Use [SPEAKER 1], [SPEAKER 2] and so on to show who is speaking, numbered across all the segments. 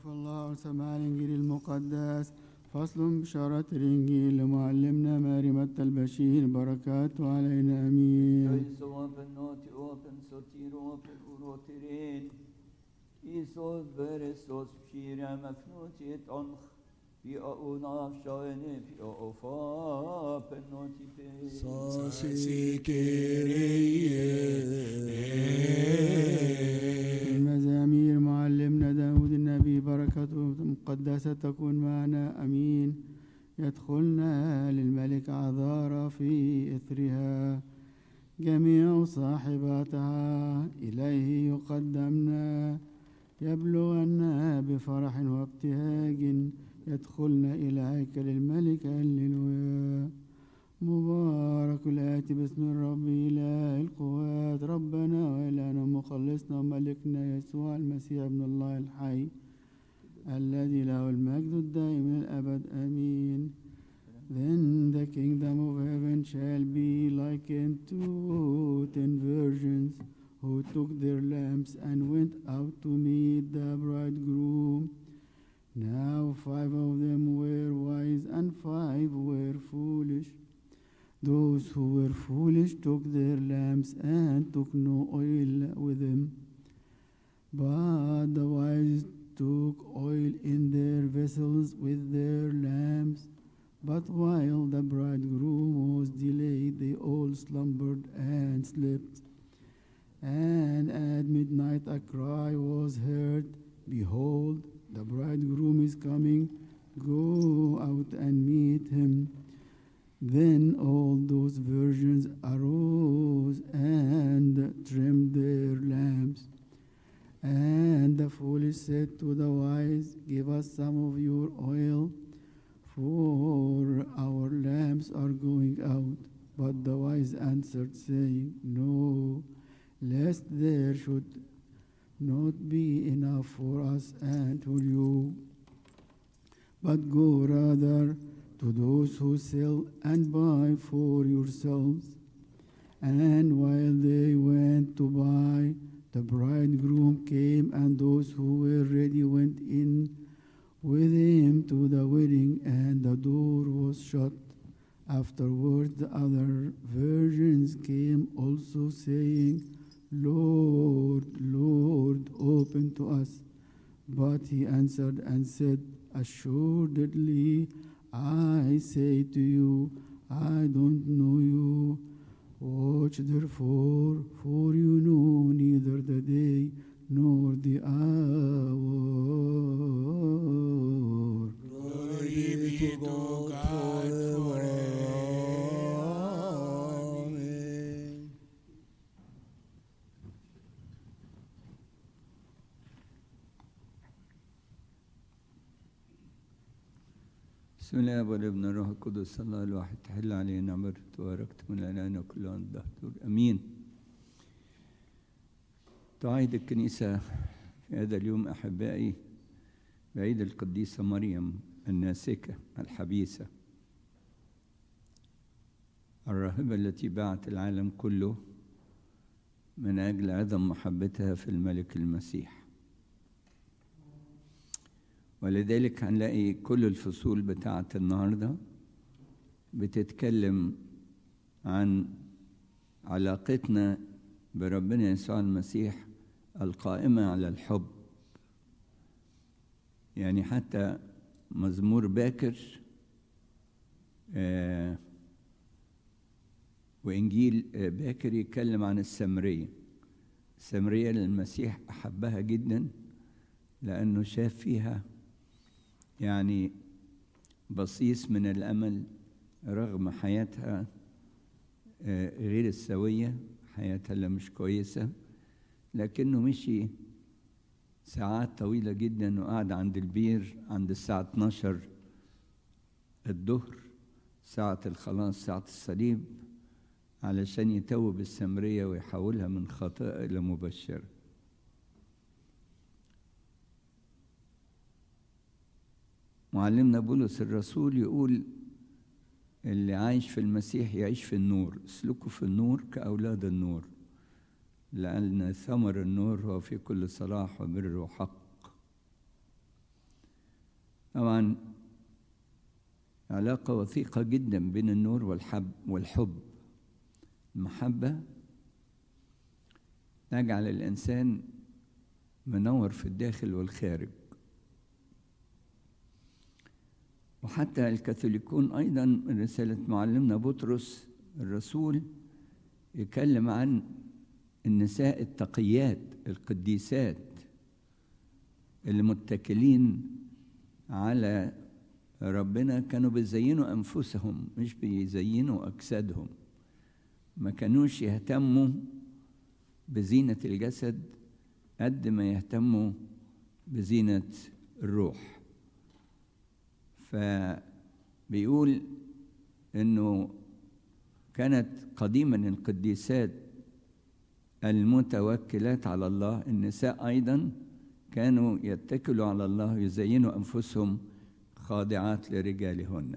[SPEAKER 1] وقف الله سماع الإنجيل المقدس فصل بشارة الإنجيل لمعلمنا مارمة البشير بركاته علينا آمين
[SPEAKER 2] Öjs åpen nåt åpen sotir åpen urotirin. Isos beresos pshira mafnutit onch. Vi aunaf shaene vi aufa penoti pe.
[SPEAKER 1] المزامير معلمنا داود النبي بركته مقدسة تكون معنا أمين يدخلنا للملك عذارى في إثرها جميع صاحباتها إليه يقدمنا يبلغنا بفرح وابتهاج يدخلنا إلى هيكل الملك هللويا مبارك الآتي باسم الرب إله القوات ربنا وإلهنا مخلصنا وملكنا يسوع المسيح ابن الله الحي الذي له المجد الدائم إلى الأبد آمين Then the kingdom of heaven shall be likened to ten virgins who took their lamps and went out to meet the bridegroom. Now five of them were wise and five were foolish. Those who were foolish took their lamps and took no oil with them. But the wise took oil in their vessels with their lamps. But while the bridegroom was delayed, they all slumbered and slept. And at midnight a cry was heard Behold, the bridegroom is coming, go out and meet him. Then all those virgins arose and trimmed their lamps. And the foolish said to the wise, Give us some of your oil, for our lamps are going out. But the wise answered, saying, No, lest there should not be enough for us and for you. But go rather to those who sell and buy for yourselves. And while they went to buy, the bridegroom came, and those who were ready went in with him to the wedding, and the door was shut. Afterwards, the other virgins came also, saying, Lord, Lord, open to us. But he answered and said, Assuredly, I say to you, I don't know you. Watch therefore, for you know neither the day nor the hour.
[SPEAKER 3] Glory be to God forever. Amen.
[SPEAKER 2] بسم الله والابن الروح القدس الله الواحد تحل علينا مرت وباركت من الآن كل عن الدهر أمين تعيد الكنيسة في هذا اليوم أحبائي بعيد القديسة مريم الناسكة الحبيسة الراهبة التي باعت العالم كله من أجل عظم محبتها في الملك المسيح ولذلك هنلاقي كل الفصول بتاعة النهاردة بتتكلم عن علاقتنا بربنا يسوع المسيح القائمة على الحب يعني حتى مزمور باكر آه وإنجيل آه، باكر يتكلم عن السامرية السامرية اللي المسيح أحبها جدا لأنه شاف فيها يعني بصيص من الأمل رغم حياتها آه، غير السوية حياتها اللي مش كويسة لكنه مشي ساعات طويلة جدا وقعد عند البير عند الساعة 12 الظهر ساعة الخلاص ساعة الصليب علشان يتوب السامرية ويحولها من خطأ إلى مبشرة معلمنا بولس الرسول يقول اللي عايش في المسيح يعيش في النور اسلكوا في النور كأولاد النور لأن ثمر النور هو في كل صلاح وبر وحق طبعا علاقة وثيقة جدا بين النور والحب والحب المحبة تجعل الإنسان منور في الداخل والخارج وحتى الكاثوليكون أيضا من رسالة معلمنا بطرس الرسول يتكلم عن النساء التقيات القديسات اللي متكلين على ربنا كانوا بيزينوا أنفسهم مش بيزينوا أجسادهم ما كانوش يهتموا بزينة الجسد قد ما يهتموا بزينة الروح فبيقول انه كانت قديما القديسات المتوكلات على الله النساء ايضا كانوا يتكلوا على الله يزينوا انفسهم خاضعات لرجالهن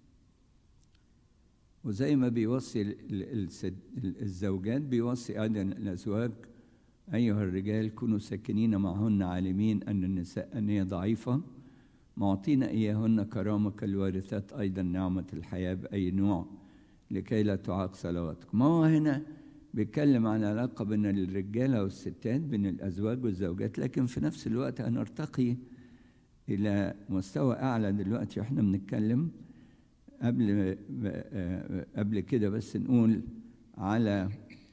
[SPEAKER 2] وزي ما بيوصي الزوجات بيوصي ايضا الازواج ايها الرجال كونوا ساكنين معهن عالمين ان النساء ان هي ضعيفه معطينا إياهن كرامة كالوارثات أيضا نعمة الحياة بأي نوع لكي لا تعاق صلواتكم ما هو هنا بيتكلم عن علاقة بين الرجالة والستات بين الأزواج والزوجات لكن في نفس الوقت هنرتقي إلى مستوى أعلى دلوقتي وإحنا بنتكلم قبل قبل كده بس نقول على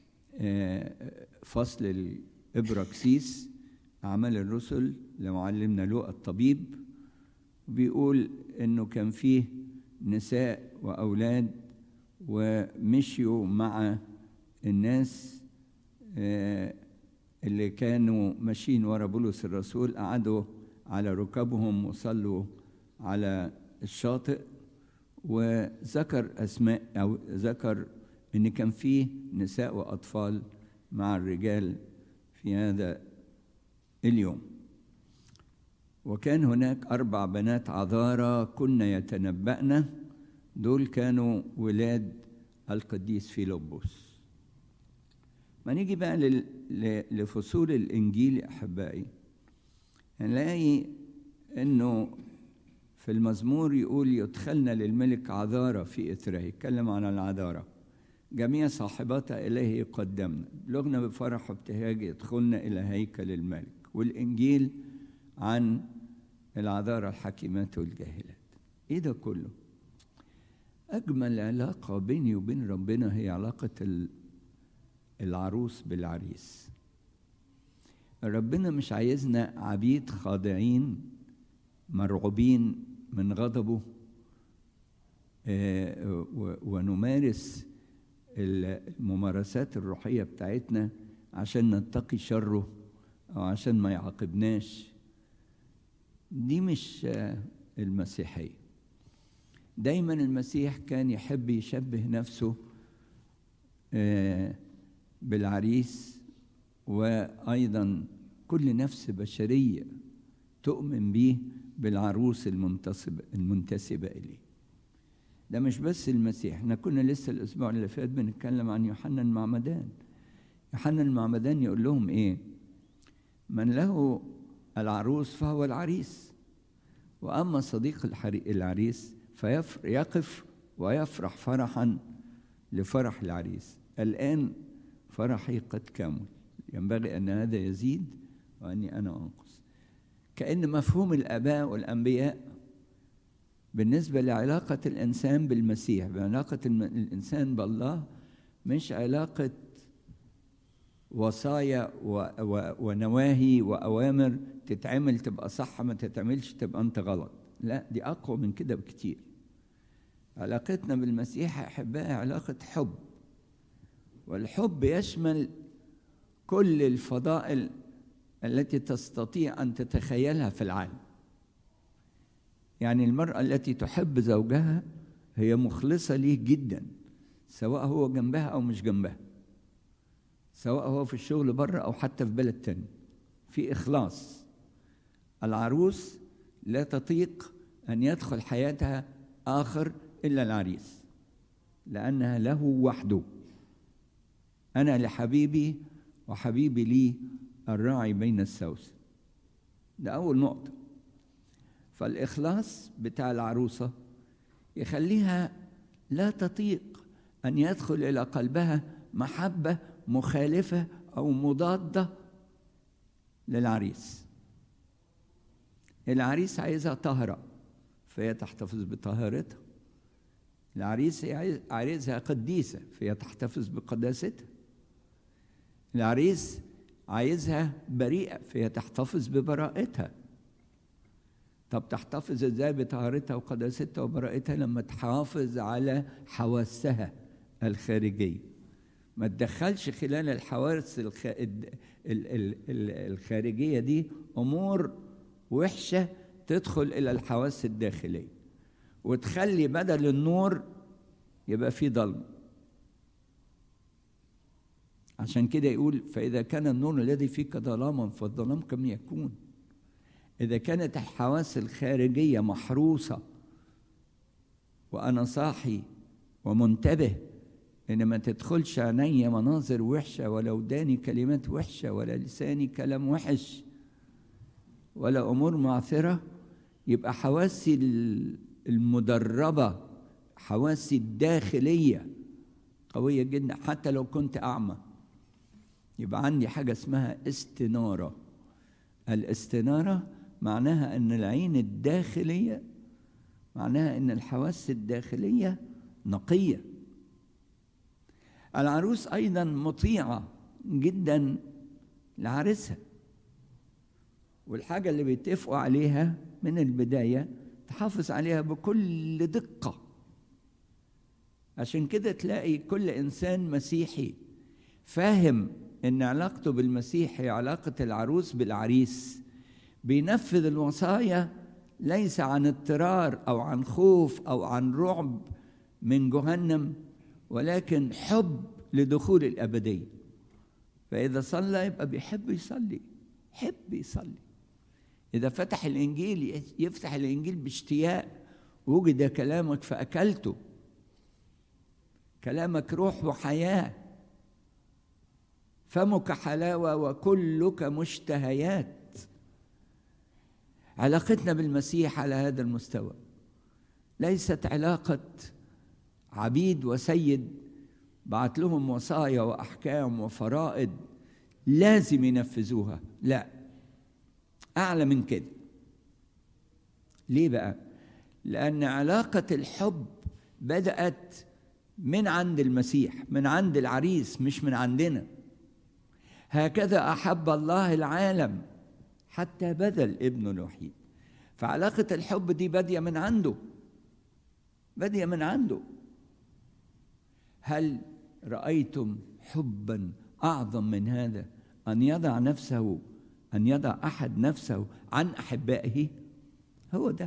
[SPEAKER 2] فصل الإبراكسيس أعمال الرسل لمعلمنا لوقا الطبيب بيقول انه كان فيه نساء واولاد ومشيوا مع الناس اللي كانوا ماشيين ورا بولس الرسول قعدوا على ركبهم وصلوا على الشاطئ وذكر اسماء او ذكر ان كان فيه نساء واطفال مع الرجال في هذا اليوم وكان هناك أربع بنات عذارى كن يتنبأن دول كانوا ولاد القديس فيلبس ما نيجي بقى لفصول الإنجيل أحبائي نلاقي إنه في المزمور يقول يدخلنا للملك عذارى في إثره يتكلم عن العذارى جميع صاحبات إليه يقدمنا بلغنا بفرح وابتهاج يدخلنا إلى هيكل الملك والإنجيل عن العذارى الحكيمات والجاهلات ايه ده كله اجمل علاقه بيني وبين ربنا هي علاقه العروس بالعريس ربنا مش عايزنا عبيد خاضعين مرعوبين من غضبه ونمارس الممارسات الروحيه بتاعتنا عشان نتقي شره او عشان ما يعاقبناش دي مش المسيحية دايما المسيح كان يحب يشبه نفسه بالعريس وأيضا كل نفس بشرية تؤمن به بالعروس المنتصبة المنتسبة إليه ده مش بس المسيح احنا كنا لسه الأسبوع اللي فات بنتكلم عن يوحنا المعمدان يوحنا المعمدان يقول لهم إيه من له العروس فهو العريس وأما صديق العريس فيقف ويفرح فرحا لفرح العريس الآن فرحي قد كمل ينبغي أن هذا يزيد وأني أنا أنقص كأن مفهوم الآباء والأنبياء بالنسبة لعلاقة الإنسان بالمسيح بعلاقة الإنسان بالله مش علاقة وصايا و و ونواهي وأوامر تتعمل تبقى صح ما تتعملش تبقى أنت غلط لا دي أقوى من كده بكتير علاقتنا بالمسيح أحبائي علاقة حب والحب يشمل كل الفضائل التي تستطيع أن تتخيلها في العالم يعني المرأة التي تحب زوجها هي مخلصة ليه جدا سواء هو جنبها أو مش جنبها سواء هو في الشغل بره أو حتى في بلد تاني في إخلاص العروس لا تطيق أن يدخل حياتها آخر إلا العريس لأنها له وحده أنا لحبيبي وحبيبي لي الراعي بين السوس ده أول نقطة فالإخلاص بتاع العروسة يخليها لا تطيق أن يدخل إلى قلبها محبة مخالفة أو مضادة للعريس العريس عايزها طاهرة فهي تحتفظ بطهارتها العريس عايزها قديسة فهي تحتفظ بقداستها العريس عايزها بريئة فهي تحتفظ ببراءتها طب تحتفظ ازاي بطهارتها وقداستها وبراءتها لما تحافظ على حواسها الخارجية ما تدخلش خلال الحواس الخ... ال... ال... ال... الخارجية دي أمور وحشة تدخل إلى الحواس الداخلية وتخلي بدل النور يبقى في ضلمة عشان كده يقول فإذا كان النور الذي فيك ظلاما فالظلام كم يكون إذا كانت الحواس الخارجية محروسة وأنا صاحي ومنتبه إن ما تدخلش عيني مناظر وحشة ولا وداني كلمات وحشة ولا لساني كلام وحش ولا أمور معثرة يبقى حواسي المدربة حواسي الداخلية قوية جدا حتى لو كنت أعمى يبقى عندي حاجة اسمها استنارة الاستنارة معناها أن العين الداخلية معناها أن الحواس الداخلية نقية العروس أيضا مطيعة جدا لعريسها والحاجة اللي بيتفقوا عليها من البداية تحافظ عليها بكل دقة عشان كده تلاقي كل إنسان مسيحي فاهم إن علاقته بالمسيح هي علاقة العروس بالعريس بينفذ الوصايا ليس عن اضطرار أو عن خوف أو عن رعب من جهنم ولكن حب لدخول الأبدية فإذا صلى يبقى بيحب يصلي يحب يصلي إذا فتح الإنجيل يفتح الإنجيل باشتياق وجد كلامك فأكلته كلامك روح وحياة فمك حلاوة وكلك مشتهيات علاقتنا بالمسيح على هذا المستوى ليست علاقة عبيد وسيد بعت لهم وصايا وأحكام وفرائض لازم ينفذوها لا أعلى من كده ليه بقى؟ لأن علاقة الحب بدأت من عند المسيح من عند العريس مش من عندنا هكذا أحب الله العالم حتى بذل ابنه الوحيد فعلاقة الحب دي بادية من عنده بادية من عنده هل رأيتم حبا أعظم من هذا أن يضع نفسه أن يضع أحد نفسه عن أحبائه هو ده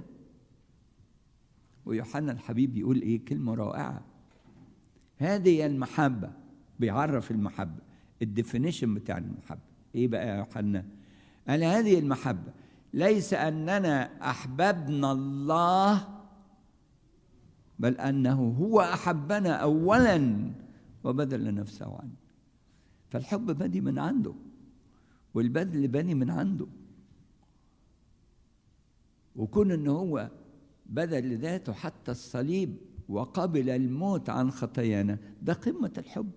[SPEAKER 2] ويوحنا الحبيب يقول إيه كلمة رائعة هذه المحبة بيعرف المحبة الديفينيشن بتاع المحبة إيه بقى يا يوحنا قال هذه المحبة ليس أننا أحببنا الله بل أنه هو أحبنا أولا وبذل نفسه عنه فالحب بدي من عنده والبذل بني من عنده وكون ان هو بذل ذاته حتى الصليب وقبل الموت عن خطايانا ده قمة الحب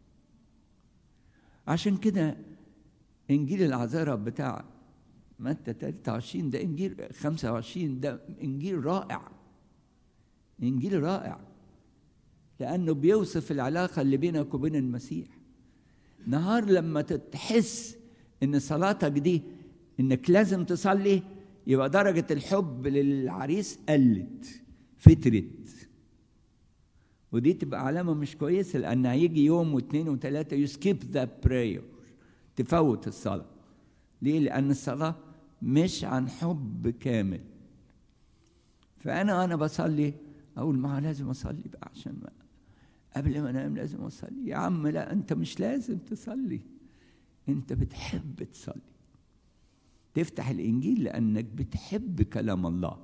[SPEAKER 2] عشان كده انجيل العذارى بتاع متى 23 ده انجيل 25 ده انجيل رائع انجيل رائع لانه بيوصف العلاقه اللي بينك وبين المسيح نهار لما تحس ان صلاتك دي انك لازم تصلي يبقى درجه الحب للعريس قلت فترت ودي تبقى علامه مش كويسه لان هيجي يوم واثنين وثلاثه يسكيب ذا براير تفوت الصلاه ليه لان الصلاه مش عن حب كامل فانا وانا بصلي اقول ما لازم اصلي بقى عشان ما قبل ما انام لازم اصلي يا عم لا انت مش لازم تصلي انت بتحب تصلي تفتح الانجيل لانك بتحب كلام الله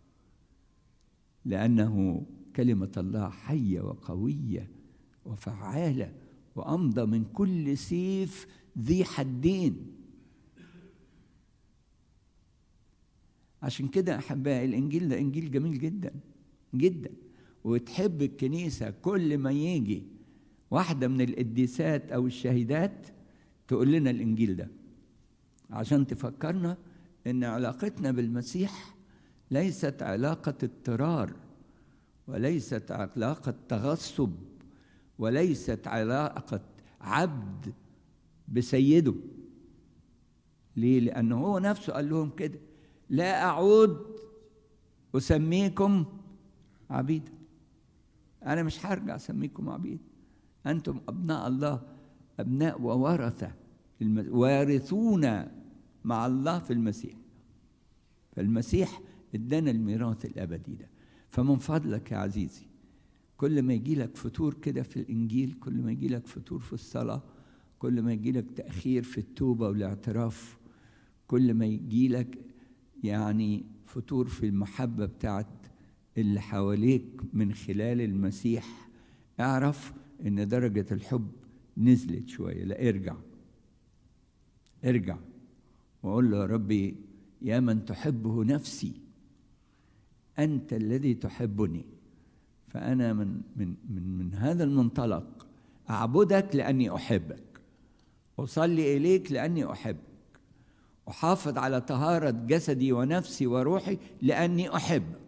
[SPEAKER 2] لانه كلمه الله حيه وقويه وفعاله وامضى من كل سيف ذي حدين عشان كده احبائي الانجيل ده انجيل جميل جدا جدا وتحب الكنيسه كل ما يجي واحده من القديسات او الشهيدات تقول لنا الانجيل ده عشان تفكرنا ان علاقتنا بالمسيح ليست علاقه اضطرار وليست علاقه تغصب وليست علاقه عبد بسيده ليه لانه هو نفسه قال لهم كده لا اعود اسميكم عبيدا انا مش هرجع اسميكم عبيد انتم ابناء الله ابناء وورثه وارثون مع الله في المسيح فالمسيح ادانا الميراث الابدي ده فمن فضلك يا عزيزي كل ما يجي لك فتور كده في الانجيل كل ما يجي لك فتور في الصلاه كل ما يجي لك تاخير في التوبه والاعتراف كل ما يجي لك يعني فتور في المحبه بتاعت اللي حواليك من خلال المسيح اعرف ان درجه الحب نزلت شويه لا ارجع ارجع وقول له يا ربي يا من تحبه نفسي انت الذي تحبني فانا من من من, من هذا المنطلق اعبدك لاني احبك اصلي اليك لاني احبك احافظ على طهاره جسدي ونفسي وروحي لاني احبك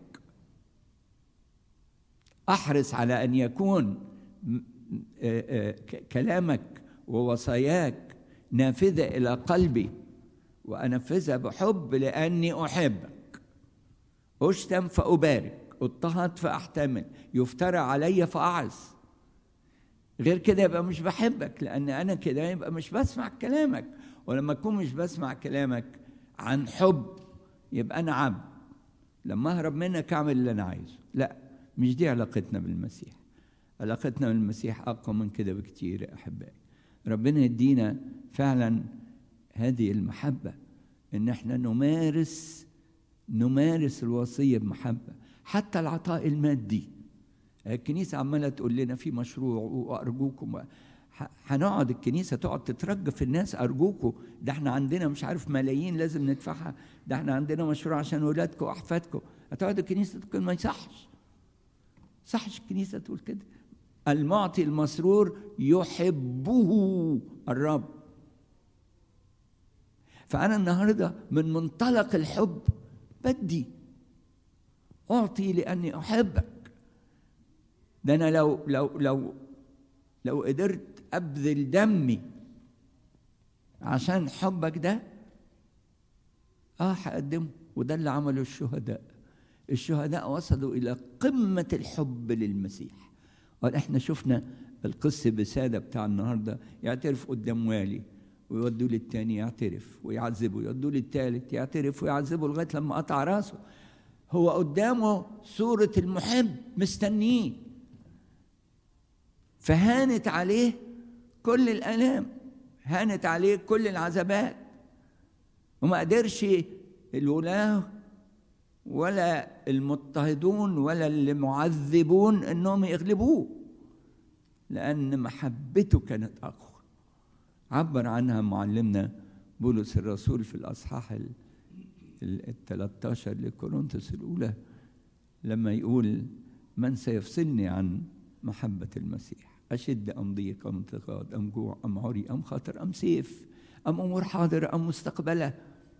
[SPEAKER 2] احرص على ان يكون كلامك ووصاياك نافذه الى قلبي وانفذها بحب لاني احبك اشتم فابارك اضطهد فاحتمل يفترى علي فاعظ غير كده يبقى مش بحبك لان انا كده يبقى مش بسمع كلامك ولما اكون مش بسمع كلامك عن حب يبقى انا عبد لما اهرب منك اعمل اللي انا عايزه لا مش دي علاقتنا بالمسيح علاقتنا بالمسيح اقوى من كده بكتير يا احبائي ربنا يدينا فعلا هذه المحبه ان احنا نمارس نمارس الوصيه بمحبه حتى العطاء المادي الكنيسه عماله تقول لنا في مشروع وارجوكم هنقعد الكنيسه تقعد تترجى في الناس ارجوكم ده احنا عندنا مش عارف ملايين لازم ندفعها ده احنا عندنا مشروع عشان ولادكم واحفادكم هتقعد الكنيسه تقول ما يصحش صحش الكنيسه تقول كده المعطي المسرور يحبه الرب فانا النهارده من منطلق الحب بدي اعطي لاني احبك ده انا لو لو لو لو قدرت ابذل دمي عشان حبك ده اه هقدمه وده اللي عمله الشهداء الشهداء وصلوا الى قمه الحب للمسيح قال احنا شفنا القس بساده بتاع النهارده يعترف قدام والي ويودوا للتاني يعترف ويعذبه يودوا للتالت يعترف ويعذبه لغايه لما قطع راسه هو قدامه صوره المحب مستنيه فهانت عليه كل الالام هانت عليه كل العذابات وما قدرش الولاه ولا المضطهدون ولا المعذبون انهم يغلبوه لان محبته كانت اقوى عبر عنها معلمنا بولس الرسول في الاصحاح ال 13 لكورنثوس الاولى لما يقول من سيفصلني عن محبه المسيح اشد ام ضيق ام انتقاد ام جوع ام عري ام خطر ام سيف ام امور حاضره ام مستقبله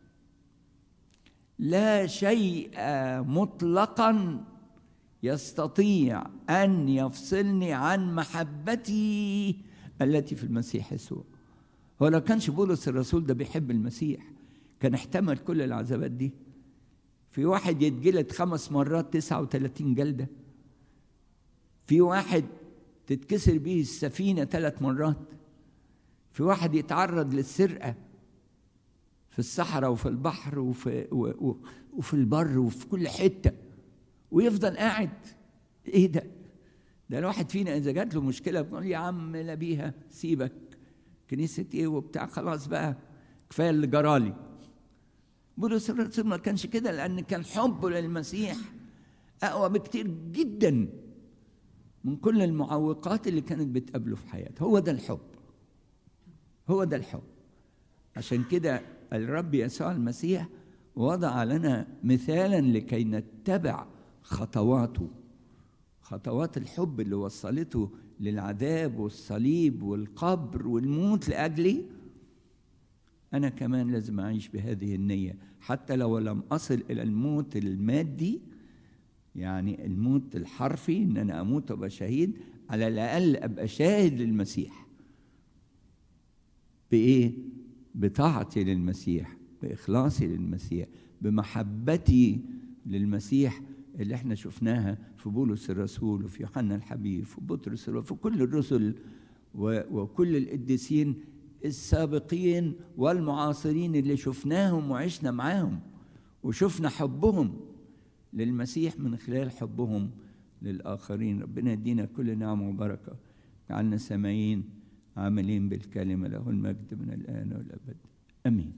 [SPEAKER 2] لا شيء مطلقا يستطيع ان يفصلني عن محبتي التي في المسيح يسوع هو لو كانش بولس الرسول ده بيحب المسيح كان احتمل كل العذابات دي في واحد يتجلد خمس مرات تسعة وثلاثين جلدة في واحد تتكسر به السفينة ثلاث مرات في واحد يتعرض للسرقة في الصحراء وفي البحر وفي, وفي البر وفي كل حتة ويفضل قاعد ايه ده ده الواحد فينا اذا جات له مشكله بنقول يا عم لا بيها سيبك كنيسه ايه وبتاع خلاص بقى كفايه اللي جرالي بولس الرسول ما كانش كده لان كان حبه للمسيح اقوى بكتير جدا من كل المعوقات اللي كانت بتقابله في حياته هو ده الحب هو ده الحب عشان كده الرب يسوع المسيح وضع لنا مثالا لكي نتبع خطواته خطوات الحب اللي وصلته للعذاب والصليب والقبر والموت لاجلي انا كمان لازم اعيش بهذه النيه حتى لو لم اصل الى الموت المادي يعني الموت الحرفي ان انا اموت وابقى شهيد على الاقل ابقى شاهد للمسيح بايه بطاعتي للمسيح باخلاصي للمسيح بمحبتي للمسيح اللي احنا شفناها في بولس الرسول وفي يوحنا الحبيب في بطرس وفي كل الرسل وكل القديسين السابقين والمعاصرين اللي شفناهم وعشنا معاهم وشفنا حبهم للمسيح من خلال حبهم للآخرين ربنا يدينا كل نعمة وبركة جعلنا سامعين عاملين بالكلمة له المجد من الآن والأبد أمين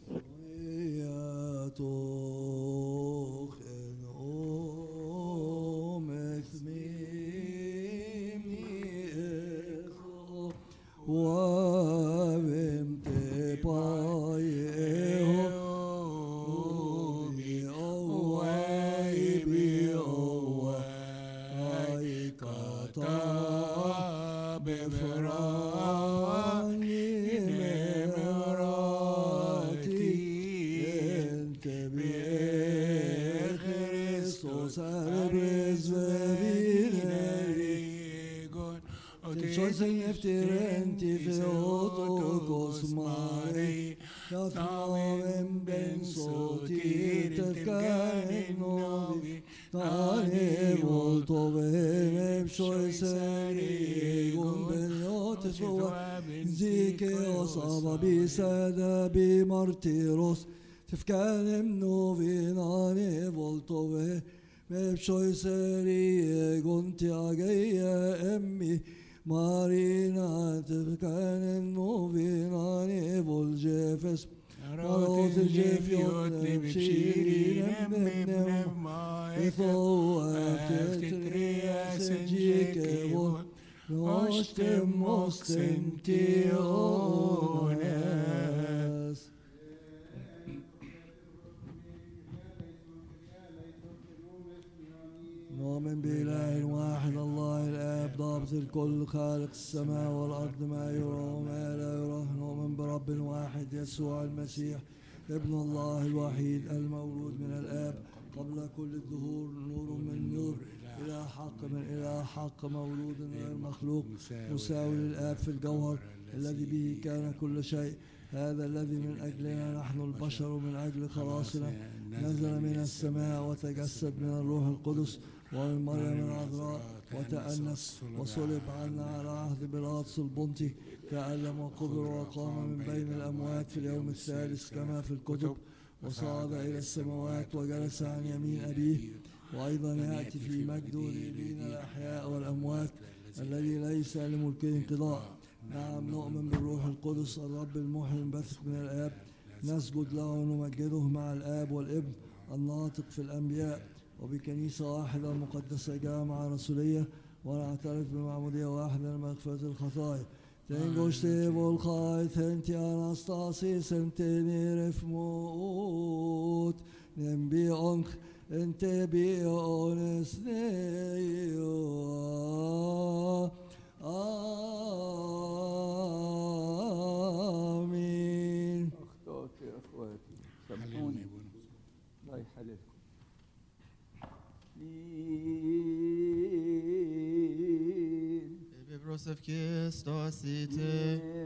[SPEAKER 4] sada bi martiros Tifkanem novinane voltove Mepshoy seri gonti ageya emmi Marina tifkanem novinane voljefes Marot jefjot nebşirin emmenem Efo eftetriya senjike vol Nostemos sentiones نؤمن بإله واحد الله الآب ضابط الكل خالق السماء والأرض ما يرى وما لا يرى نؤمن برب واحد يسوع المسيح ابن الله الوحيد المولود من الآب قبل كل الدهور نور من نور إله حق من إله حق مولود غير مخلوق مساوي للآب في الجوهر الذي به كان كل شيء هذا الذي من أجلنا نحن البشر من أجل خلاصنا نزل من السماء وتجسد من الروح القدس ومن مريم العذراء وتأنس وصلب عنا على عهد بيلاطس البنطي تألم وقبر وقام من بين الأموات في اليوم الثالث كما في الكتب وصعد إلى السماوات وجلس عن يمين أبيه وأيضا يأتي في مجده ليدين الأحياء والأموات الذي ليس لملكه انقضاء نعم نؤمن بالروح القدس الرب المحيي المنبثق من الآب نسجد له ونمجده مع الآب والابن الناطق في الأنبياء وبكنيسة واحدة مقدسة جامعة رسولية ونعترف بمعمودية واحدة لمغفرة الخطايا Tengoste volkai tenti anastasis enteni refmut nembi onk ente bi ones neio آمين
[SPEAKER 2] أخطأت يا أخواتي سامحوني الله يحللكم
[SPEAKER 5] Bibros of Kistosite.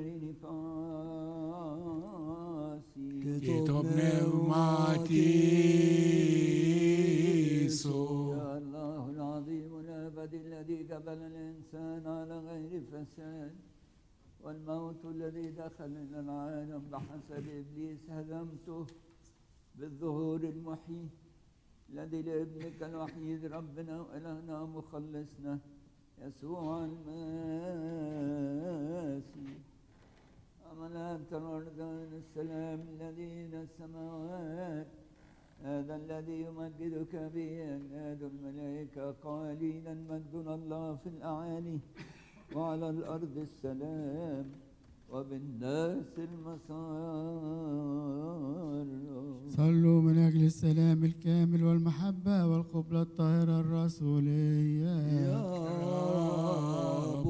[SPEAKER 3] كتب نوماتيسو
[SPEAKER 2] يا الله العظيم الأبدي الذي قبل الإنسان على غير فساد والموت الذي دخل إلى العالم بحسب إبليس هدمته بالظهور المحيي الذي لابنك الوحيد ربنا وإلهنا مخلصنا يسوع المسيح أملأت الأرض من السلام الذين السماوات هذا الذي يمجدك به أجناد الملائكة قائلين مجدنا الله في الأعالي وعلى الأرض السلام وبالناس المسار
[SPEAKER 1] صلوا من أجل السلام الكامل والمحبة والقبلة الطاهرة الرسولية
[SPEAKER 4] يا رب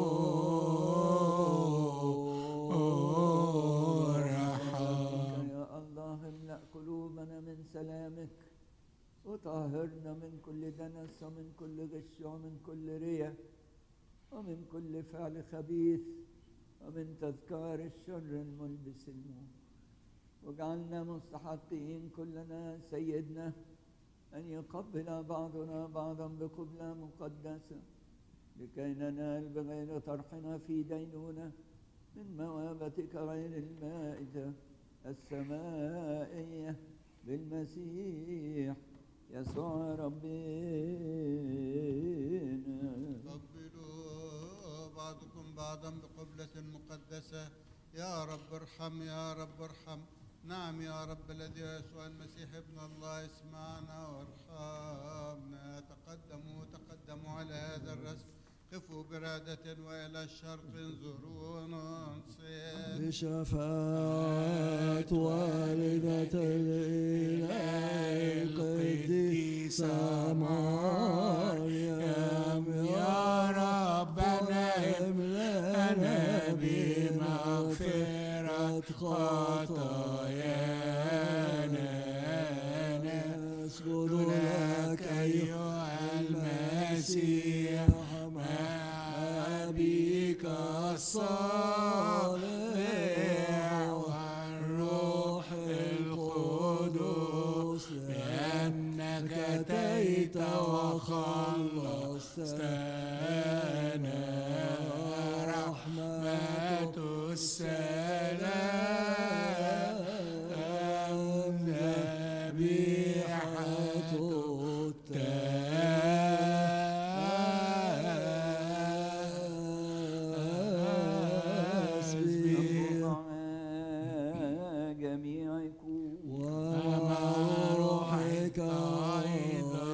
[SPEAKER 4] ارحم
[SPEAKER 2] يا الله املأ قلوبنا من سلامك وطهرنا من كل دنس ومن كل غش ومن كل رياء ومن كل فعل خبيث ومن تذكار الشر الملبس الموت واجعلنا مستحقين كلنا سيدنا أن يقبل بعضنا بعضا بقبلة مقدسة لكي ننال بغير طرحنا في دينونة من موابتك غير المائدة السمائية بالمسيح يسوع ربنا
[SPEAKER 3] قبلوا بعضكم بعضا بقبلة مقدسة يا رب ارحم يا رب ارحم نعم يا رب الذي يسوع المسيح ابن الله اسمعنا وارحمنا تقدموا تقدموا على هذا الرسم قفوا برادة وإلى الشرق انظروا ننصت
[SPEAKER 4] بشفاعة والدة الإله القديسة مريم
[SPEAKER 3] يا ربنا
[SPEAKER 4] املأنا
[SPEAKER 3] بمغفرة خطايانا
[SPEAKER 4] نسجد
[SPEAKER 3] لك أيها المسيح مع أبيك الصالح والروح القدس لأنك أتيت وخلصتنا رحمة السلام ذبيحة التسبيح
[SPEAKER 2] مع جميعكم
[SPEAKER 4] ومع روحك أيضا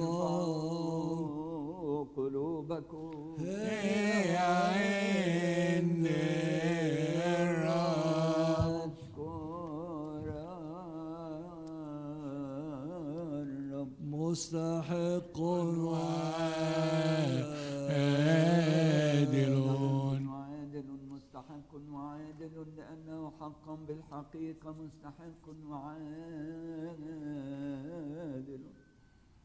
[SPEAKER 2] ارفعوا قلوبكم
[SPEAKER 3] هي عند الرب
[SPEAKER 2] اشكر الرب
[SPEAKER 4] مستحق
[SPEAKER 3] وعادل
[SPEAKER 2] وعادل مستحق وعادل لأنه حقا بالحقيقة مستحق وعادل